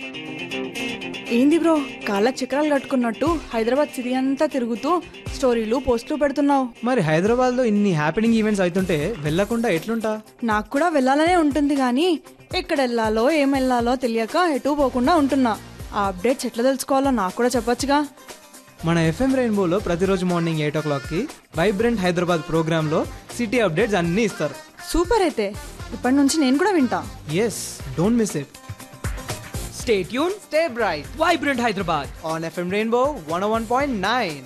ఏంది బ్రో కాళ్ళకి చక్రాలు కట్టుకున్నట్టు హైదరాబాద్ సిటీ అంతా తిరుగుతూ స్టోరీలు పోస్టులు పెడుతున్నావు మరి హైదరాబాద్లో ఇన్ని హ్యాపెనింగ్ ఈవెంట్స్ అవుతుంటే వెళ్ళకుండా ఎట్లుంటా నాకు కూడా వెళ్ళాలనే ఉంటుంది కానీ ఎక్కడ వెళ్ళాలో ఏం వెళ్ళాలో తెలియక ఎటు పోకుండా ఉంటున్నా ఆ అప్డేట్స్ ఎట్లా తెలుసుకోవాలో నాకు కూడా చెప్పొచ్చుగా మన ఎఫ్ఎం రెయిన్బోలో ప్రతిరోజు మార్నింగ్ ఎయిట్ ఓ క్లాక్కి వైబ్రెంట్ హైదరాబాద్ ప్రోగ్రాంలో సిటీ అప్డేట్స్ అన్నీ ఇస్తారు సూపర్ అయితే ఇప్పటి నుంచి నేను కూడా వింటా yes don't miss it Stay tuned, stay bright Vibrant Hyderabad. On FM Rainbow one one point nine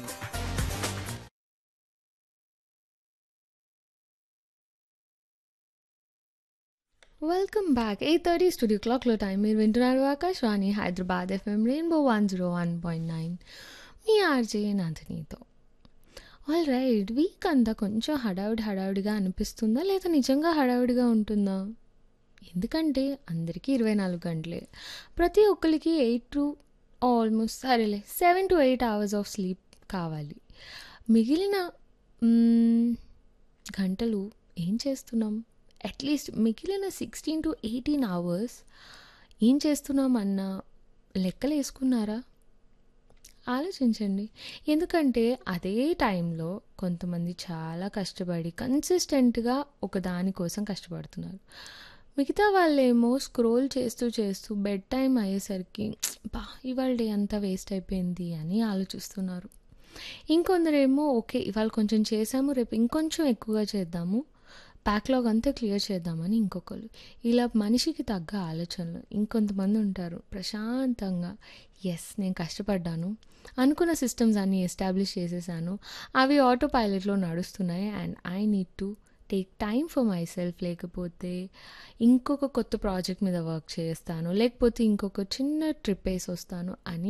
welcome back eight thirty studio క్లాక్లో టైం మీరు వింటున్నారు Akashvani Hyderabad FM Rainbow one zero one point nine మీ ఆర్జే నందినితో all right week అంతా కొంచెం హడావుడి హడావుడిగా అనిపిస్తుందా లేదా నిజంగా హడావుడిగా ఉంటుందా ఎందుకంటే అందరికీ ఇరవై నాలుగు గంటలే ప్రతి ఒక్కరికి ఎయిట్ టు ఆల్మోస్ట్ సరేలే seven to eight hours of sleep కావాలి మిగిలిన మ్మ్, గంటలు ఏం చేస్తున్నాం అట్లీస్ట్ మిగిలిన సిక్స్టీన్ టు ఎయిటీన్ అవర్స్ ఏం చేస్తున్నాం అన్న లెక్కలు వేసుకున్నారా ఆలోచించండి ఎందుకంటే అదే టైంలో కొంతమంది చాలా కష్టపడి కన్సిస్టెంట్గా ఒక దానికోసం కష్టపడుతున్నారు మిగతా వాళ్ళేమో స్క్రోల్ చేస్తూ చేస్తూ బెడ్ టైం అయ్యేసరికి బా ఇవాళ డే అంతా వేస్ట్ అయిపోయింది అని ఆలోచిస్తున్నారు ఇంకొందరేమో ఓకే ఇవాళ కొంచెం చేసాము రేపు ఇంకొంచెం ఎక్కువగా చేద్దాము బ్యాక్లాగ్ అంతా క్లియర్ చేద్దామని ఇంకొకరు ఇలా మనిషికి తగ్గ ఆలోచనలు ఇంకొంతమంది ఉంటారు ప్రశాంతంగా ఎస్ నేను కష్టపడ్డాను అనుకున్న సిస్టమ్స్ అన్నీ ఎస్టాబ్లిష్ చేసేసాను అవి ఆటో పైలట్లో నడుస్తున్నాయి and I need to take time for myself లేకపోతే ఇంకొక కొత్త ప్రాజెక్ట్ మీద వర్క్ చేస్తాను లేకపోతే ఇంకొక చిన్న ట్రిప్ వేసి వస్తాను అని